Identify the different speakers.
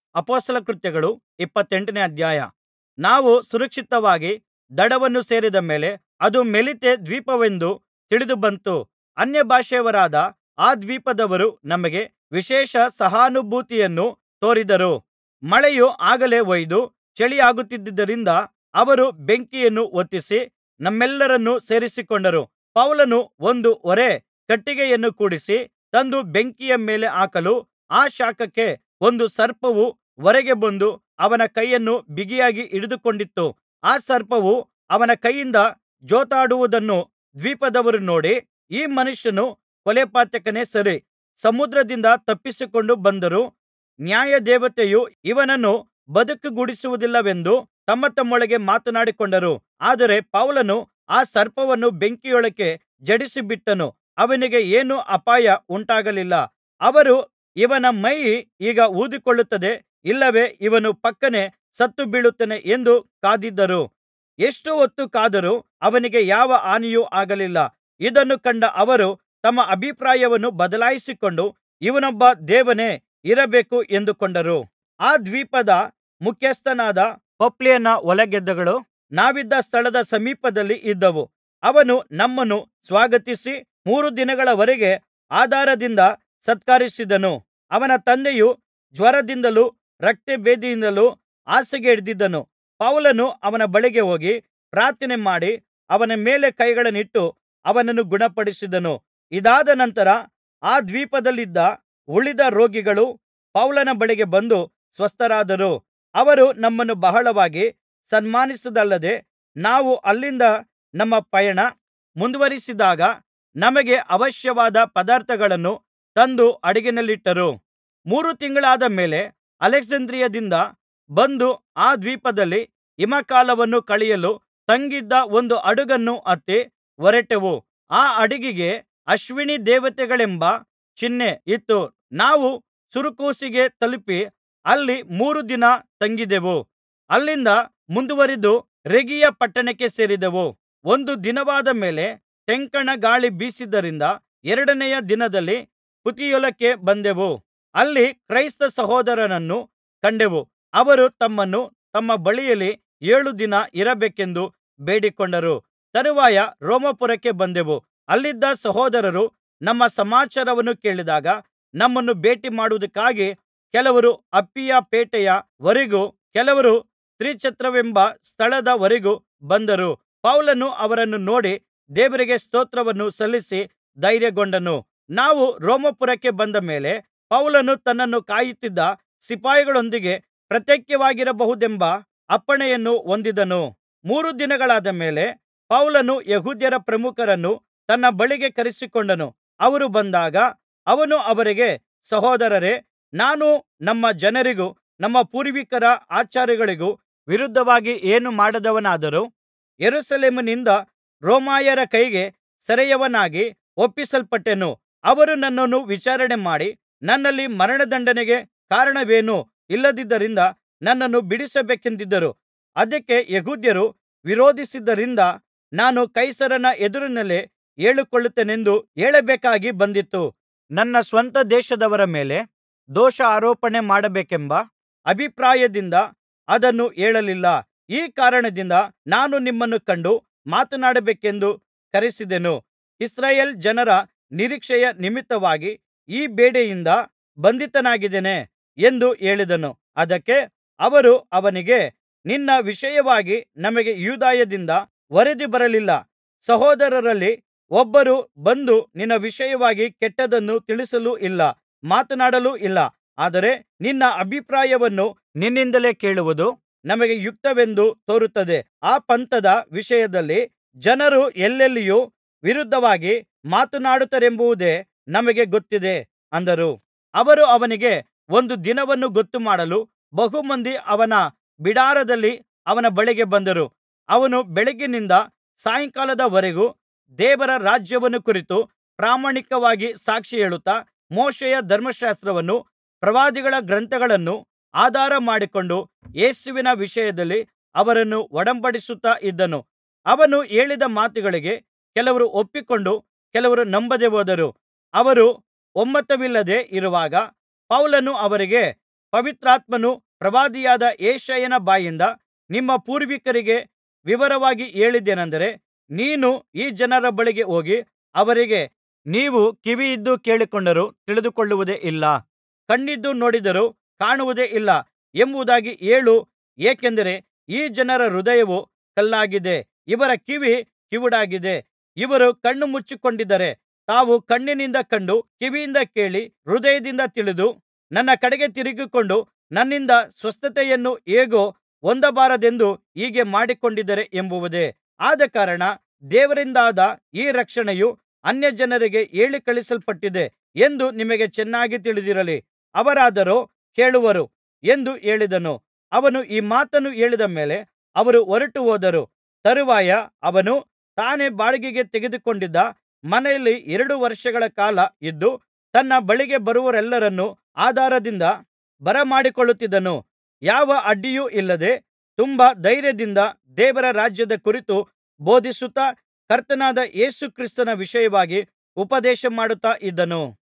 Speaker 1: ಅಪೊಸ್ತಲರ ಕೃತ್ಯಗಳು ಇಪ್ಪತ್ತೆಂಟನೇ ಅಧ್ಯಾಯ ನಾವು ಸುರಕ್ಷಿತವಾಗಿ ದಡವನ್ನು ಸೇರಿದ ಮೇಲೆ ಅದು ಮೆಲೀತೆ ದ್ವೀಪವೆಂದು ತಿಳಿದುಬಂತು ಅನ್ಯಭಾಷೆಯವರಾದ ಆ ದ್ವೀಪದವರು ನಮಗೆ ವಿಶೇಷ ಸಹಾನುಭೂತಿಯನ್ನು ತೋರಿದರು ಮಳೆಯು ಆಗಲೇ ಹೊಯ್ದು ಚಳಿಯಾಗುತ್ತಿದ್ದುದರಿಂದ ಅವರು ಬೆಂಕಿಯನ್ನು ಹೊತ್ತಿಸಿ ನಮ್ಮೆಲ್ಲರನ್ನೂ ಸೇರಿಸಿಕೊಂಡರು ಪೌಲನು ಒಂದು ಹೊರೆ ಕಟ್ಟಿಗೆಯನ್ನು ಕೂಡಿಸಿ ತಂದು ಬೆಂಕಿಯ ಮೇಲೆ ಹಾಕಲು ಆ ಶಾಖಕ್ಕೆ ಒಂದು ಸರ್ಪವು ಹೊರಗೆ ಬಂದು ಅವನ ಕೈಯನ್ನು ಬಿಗಿಯಾಗಿ ಹಿಡಿದುಕೊಂಡಿತು ಆ ಸರ್ಪವು ಅವನ ಕೈಯಿಂದ ಜೋತಾಡುವುದನ್ನು ದ್ವೀಪದವರು ನೋಡಿ ಈ ಮನುಷ್ಯನು ಕೊಲೆಪಾತಕನೇ ಸರಿ ಸಮುದ್ರದಿಂದ ತಪ್ಪಿಸಿಕೊಂಡು ಬಂದರೂ ನ್ಯಾಯದೇವತೆಯು ಇವನನ್ನು ಬದುಕಗೊಡಿಸುವುದಿಲ್ಲವೆಂದು ತಮ್ಮತಮ್ಮೊಳಗೆ ಮಾತನಾಡಿಕೊಂಡರು ಆದರೆ ಪೌಲನು ಆ ಸರ್ಪವನ್ನು ಬೆಂಕಿಯೊಳಕ್ಕೆ ಜಡಿಸಿಬಿಟ್ಟನು ಅವನಿಗೆ ಏನೂ ಅಪಾಯ ಉಂಟಾಗಲಿಲ್ಲ ಅವರು ಇವನ ಮೈ ಈಗ ಊದಿಕೊಳ್ಳುತ್ತದೆ ಇಲ್ಲವೇ ಇವನು ಫಕ್ಕನೆ ಸತ್ತುಬೀಳುತ್ತಾನೆ ಎಂದು ಕಾದಿದ್ದರು ಎಷ್ಟು ಹೊತ್ತು ಕಾದರೂ ಅವನಿಗೆ ಯಾವ ಹಾನಿಯೂ ಆಗಲಿಲ್ಲ ಇದನ್ನು ಕಂಡ ಅವರು ತಮ್ಮ ಅಭಿಪ್ರಾಯವನ್ನು ಬದಲಾಯಿಸಿಕೊಂಡು ಇವನೊಬ್ಬ ದೇವನೇ ಇರಬೇಕು ಎಂದುಕೊಂಡರು ಆ ದ್ವೀಪದ ಮುಖ್ಯಸ್ಥನಾದ ಪೊಪ್ಲಿಯನ ಹೊಲಗದ್ದೆಗಳು ನಾವಿದ್ದ ಸ್ಥಳದ ಸಮೀಪದಲ್ಲಿ ಇದ್ದವು ಅವನು ನಮ್ಮನ್ನು ಸ್ವಾಗತಿಸಿ ಮೂರು ದಿನಗಳವರೆಗೆ ಆದರದಿಂದ ಸತ್ಕರಿಸಿದನು ಅವನ ತಂದೆಯು ಜ್ವರದಿಂದಲೂ ರಕ್ತಭೇದಿಯಿಂದಲೂ ಹಾಸಿಗೆ ಹಿಡಿದಿದ್ದನು ಪೌಲನು ಅವನ ಬಳಿಗೆ ಹೋಗಿ ಪ್ರಾರ್ಥನೆ ಮಾಡಿ ಅವನ ಮೇಲೆ ಕೈಗಳನ್ನಿಟ್ಟು ಅವನನ್ನು ಗುಣಪಡಿಸಿದನು ಇದಾದ ನಂತರ ಆ ದ್ವೀಪದಲ್ಲಿದ್ದ ಉಳಿದ ರೋಗಿಗಳು ಪೌಲನ ಬಳಿಗೆ ಬಂದು ಸ್ವಸ್ಥರಾದರು ಅವರು ನಮ್ಮನ್ನು ಬಹಳವಾಗಿ ಸನ್ಮಾನಿಸಿದಲ್ಲದೆ ನಾವು ಅಲ್ಲಿಂದ ನಮ್ಮ ಪಯಣ ಮುಂದುವರಿಸಿದಾಗ ನಮಗೆ ಅವಶ್ಯವಾದ ಪದಾರ್ಥಗಳನ್ನು ತಂದು ಹಡಗಿನಲ್ಲಿಟ್ಟರು ಮೂರು ತಿಂಗಳಾದ ಮೇಲೆ ಅಲೆಕ್ಸಾಂದ್ರಿಯದಿಂದ ಬಂದು ಆ ದ್ವೀಪದಲ್ಲಿ ಹಿಮಕಾಲವನ್ನು ಕಳೆಯಲು ತಂಗಿದ್ದ ಒಂದು ಹಡಗನ್ನು ಹತ್ತಿ ಹೊರಟೆವು ಆ ಹಡಗಿಗೆ ಅಶ್ವಿನಿ ದೇವತೆಗಳೆಂಬ ಚಿಹ್ನೆ ಇತ್ತು ನಾವು ಸುರಕೂಸಿಗೆ ತಲುಪಿ ಅಲ್ಲಿ ಮೂರು ದಿನ ತಂಗಿದೆವು ಅಲ್ಲಿಂದ ಮುಂದುವರಿದು ರೆಗೀಯ ಪಟ್ಟಣಕ್ಕೆ ಸೇರಿದೆವು ಒಂದು ದಿನವಾದ ಮೇಲೆ ತೆಂಕಣ ಗಾಳಿ ಬೀಸಿದ್ದರಿಂದ ಎರಡನೆಯ ದಿನದಲ್ಲಿ ಪುತಿಯೋಲಕ್ಕೆ ಬಂದೆವು ಅಲ್ಲಿ ಕ್ರೈಸ್ತ ಸಹೋದರರನ್ನು ಕಂಡೆವು ಅವರು ತಮ್ಮನ್ನು ತಮ್ಮ ಬಳಿಯಲ್ಲಿ ಏಳು ದಿನ ಇರಬೇಕೆಂದು ಬೇಡಿಕೊಂಡರು ತರುವಾಯ ರೋಮಾಪುರಕ್ಕೆ ಬಂದೆವು ಅಲ್ಲಿದ್ದ ಸಹೋದರರು ನಮ್ಮ ಸಮಾಚಾರವನ್ನು ಕೇಳಿದಾಗ ನಮ್ಮನ್ನು ಭೇಟಿಮಾಡುವುದಕ್ಕಾಗಿ ಕೆಲವರು ಅಪ್ಪಿಯ ಪೇಟೆಯ ವರೆಗೂ ಕೆಲವರು ತ್ರಿಛತ್ರವೆಂಬ ಸ್ಥಳದ ವರೆಗೂ ಬಂದರು ಪೌಲನು ಅವರನ್ನು ನೋಡಿ ದೇವರಿಗೆ ಸ್ತೋತ್ರವನ್ನು ಸಲ್ಲಿಸಿ ಧೈರ್ಯಗೊಂಡನು ನಾವು ರೋಮಾಪುರಕ್ಕೆ ಬಂದ ಮೇಲೆ ಪೌಲನು ತನ್ನನ್ನು ಕಾಯುತ್ತಿದ್ದ ಸಿಪಾಯಿಗಳೊಂದಿಗೆ ಪ್ರತ್ಯೇಕವಾಗಿರಬಹುದೆಂಬ ಅಪ್ಪಣೆಯನ್ನು ಹೊಂದಿದನು ಮೂರು ದಿನಗಳಾದ ಮೇಲೆ ಪೌಲನು ಯೆಹೂದ್ಯರ ಪ್ರಮುಖರನ್ನು ತನ್ನ ಬಳಿಗೆ ಕರೆಸಿಕೊಂಡನು ಅವರು ಬಂದಾಗ ಅವನು ಅವರಿಗೆ ಸಹೋದರರೇ ನಾನು ನಮ್ಮ ಜನರಿಗೂ ನಮ್ಮ ಪೂರ್ವಿಕರ ಆಚಾರಗಳಿಗೂ ವಿರುದ್ಧವಾಗಿ ಏನು ಮಾಡದವನಾದರೂ ಯೆರೂಸಲೇಮಿನಿಂದ ರೋಮಾಯರ ಕೈಗೆ ಸೆರೆಯವನಾಗಿ ಒಪ್ಪಿಸಲ್ಪಟ್ಟೆನು ಅವರು ನನ್ನನ್ನು ವಿಚಾರಣೆಮಾಡಿ ನನ್ನಲ್ಲಿ ಮರಣದಂಡನೆಗೆ ಕಾರಣವೇನೂ ಇಲ್ಲದ್ದರಿಂದ ನನ್ನನ್ನು ಬಿಡಿಸಬೇಕೆಂದಿದ್ದರು ಅದಕ್ಕೆ ಯೆಹೂದ್ಯರು ವಿರೋಧಿಸಿದ್ದರಿಂದ ನಾನು ಕೈಸರನ ಎದುರಿನಲ್ಲೇ ಹೇಳಿಕೊಳ್ಳುತ್ತೇನೆಂದು ಹೇಳಬೇಕಾಗಿ ಬಂದಿತು ನನ್ನ ಸ್ವಂತ ದೇಶದವರ ಮೇಲೆ ದೋಷಾರೋಪಣೆ ಮಾಡಬೇಕೆಂಬ ಅಭಿಪ್ರಾಯದಿಂದ ಅದನ್ನು ಹೇಳಲಿಲ್ಲ ಈ ಕಾರಣದಿಂದ ನಾನು ನಿಮ್ಮನ್ನು ಕಂಡು ಮಾತನಾಡಬೇಕೆಂದು ಕರೆಸಿದೆನು ಇಸ್ರಾಯೇಲ್ ಜನರ ನಿರೀಕ್ಷೆಯ ನಿಮಿತ್ತವಾಗಿ ಈ ಬೇಡಿಯಿಂದ ಬಂಧಿತನಾಗಿದ್ದೇನೆ ಎಂದು ಹೇಳಿದನು ಅದಕ್ಕೆ ಅವರು ಅವನಿಗೆ ನಿನ್ನ ವಿಷಯವಾಗಿ ನಮಗೆ ಯೂದಾಯದಿಂದ ವರದಿ ಬರಲಿಲ್ಲ ಸಹೋದರರಲ್ಲಿ ಒಬ್ಬರೂ ಬಂದು ನಿನ್ನ ವಿಷಯವಾಗಿ ಕೆಟ್ಟದ್ದನ್ನು ತಿಳಿಸಲೂ ಇಲ್ಲ ಮಾತನಾಡಲೂ ಇಲ್ಲ ಆದರೆ ನಿನ್ನ ಅಭಿಪ್ರಾಯವನ್ನು ನಿನ್ನಿಂದಲೇ ಕೇಳುವುದು ನಮಗೆ ಯುಕ್ತವೆಂದು ತೋರುತ್ತದೆ ಆ ಪಂಥದ ವಿಷಯದಲ್ಲಿ ಜನರು ಎಲ್ಲೆಲ್ಲಿಯೂ ವಿರುದ್ಧವಾಗಿ ಮಾತನಾಡುತ್ತಾರೆಂಬುದೇ ನಮಗೆ ಗೊತ್ತಿದೆ ಅಂದರು ಅವರು ಅವನಿಗೆ ಒಂದು ದಿನವನ್ನು ಗೊತ್ತುಮಾಡಲು ಬಹು ಮಂದಿ ಅವನ ಬಿಡಾರದಲ್ಲಿ ಅವನ ಬಳಿಗೆ ಬಂದರು ಅವನು ಬೆಳಗ್ಗಿನಿಂದ ಸಾಯಂಕಾಲದ ವರೆಗೂ ದೇವರ ರಾಜ್ಯವನ್ನು ಕುರಿತು ಪ್ರಾಮಾಣಿಕವಾಗಿ ಸಾಕ್ಷಿ ಹೇಳುತ್ತಾ ಮೋಶೆಯ ಧರ್ಮಶಾಸ್ತ್ರವನ್ನೂ ಪ್ರವಾದಿಗಳ ಗ್ರಂಥಗಳನ್ನೂ ಆಧಾರ ಮಾಡಿಕೊಂಡು ಯೇಸುವಿನ ವಿಷಯದಲ್ಲಿ ಅವರನ್ನು ಒಡಂಬಡಿಸುತ್ತಾ ಇದ್ದನು ಅವನು ಹೇಳಿದ ಮಾತುಗಳಿಗೆ ಕೆಲವರು ಒಪ್ಪಿಕೊಂಡು ಕೆಲವರು ನಂಬದೆ ಹೋದರು ಅವರು ಒಮ್ಮತವಿಲ್ಲದೆ ಇರುವಾಗ ಪೌಲನು ಅವರಿಗೆ ಪವಿತ್ರಾತ್ಮನು ಪ್ರವಾದಿಯಾದ ಯೆಶಾಯನ ಬಾಯಿಂದ ನಿಮ್ಮ ಪೂರ್ವಿಕರಿಗೆ ವಿವರವಾಗಿ ಹೇಳಿದ್ದೇನಂದರೆ ನೀನು ಈ ಜನರ ಬಳಿಗೆ ಹೋಗಿ ಅವರಿಗೆ ನೀವು ಕಿವಿಯಿದ್ದು ಕೇಳಿಕೊಂಡರೂ ತಿಳಿದುಕೊಳ್ಳುವುದೇ ಇಲ್ಲ ಕಣ್ಣಿದ್ದು ನೋಡಿದರೂ ಕಾಣುವುದೇ ಇಲ್ಲ ಎಂಬುದಾಗಿ ಹೇಳು ಏಕೆಂದರೆ ಈ ಜನರ ಹೃದಯವು ಕಲ್ಲಾಗಿದೆ ಇವರ ಕಿವಿ ಕಿವುಡಾಗಿದೆ ಇವರು ಕಣ್ಣು ಮುಚ್ಚಿಕೊಂಡಿದ್ದಾರೆ ತಾವು ಕಣ್ಣಿನಿಂದ ಕಂಡು ಕಿವಿಯಿಂದ ಕೇಳಿ ಹೃದಯದಿಂದ ತಿಳಿದು ನನ್ನ ಕಡೆಗೆ ತಿರುಗಿಕೊಂಡು ನನ್ನಿಂದ ಸ್ವಸ್ಥತೆಯನ್ನು ಹೇಗೂ ಹೊಂದಬಾರದೆಂದು ಹೀಗೆ ಮಾಡಿಕೊಂಡಿದ್ದಾರೆ ಎಂಬುದೇ ಆದಕಾರಣ ದೇವರಿಂದಾದ ಈ ರಕ್ಷಣೆಯು ಅನ್ಯಜನರಿಗೆ ಹೇಳಿ ಕಳುಹಿಸಲ್ಪಟ್ಟಿದೆ ಎಂದು ನಿಮಗೆ ಚೆನ್ನಾಗಿ ತಿಳಿದಿರಲಿ ಅವರಾದರೋ ಕೇಳುವರು ಎಂದು ಹೇಳಿದನು ಅವನು ಈ ಮಾತನ್ನು ಹೇಳಿದ ಮೇಲೆ ಅವರು ಹೊರಟುಹೋದರು ತರುವಾಯ ಅವನು ತಾನೇ ಬಾಡಿಗೆಗೆ ತೆಗೆದುಕೊಂಡಿದ್ದ ಮನೆಯಲ್ಲಿ ಎರಡು ವರ್ಷಗಳ ಕಾಲ ಇದ್ದು ತನ್ನ ಬಳಿಗೆ ಬರುವವರೆಲ್ಲರನ್ನು ಆದರದಿಂದ ಬರಮಾಡಿಕೊಳ್ಳುತ್ತಿದ್ದನು ಯಾವ ಅಡ್ಡಿಯೂ ಇಲ್ಲದೆ ತುಂಬಾ ಧೈರ್ಯದಿಂದ ದೇವರ ರಾಜ್ಯದ ಕುರಿತು ಬೋಧಿಸುತ್ತಾ ಕರ್ತನಾದ ಯೇಸು ಕ್ರಿಸ್ತನ ವಿಷಯವಾಗಿ ಉಪದೇಶಮಾಡುತ್ತಾ ಇದ್ದನು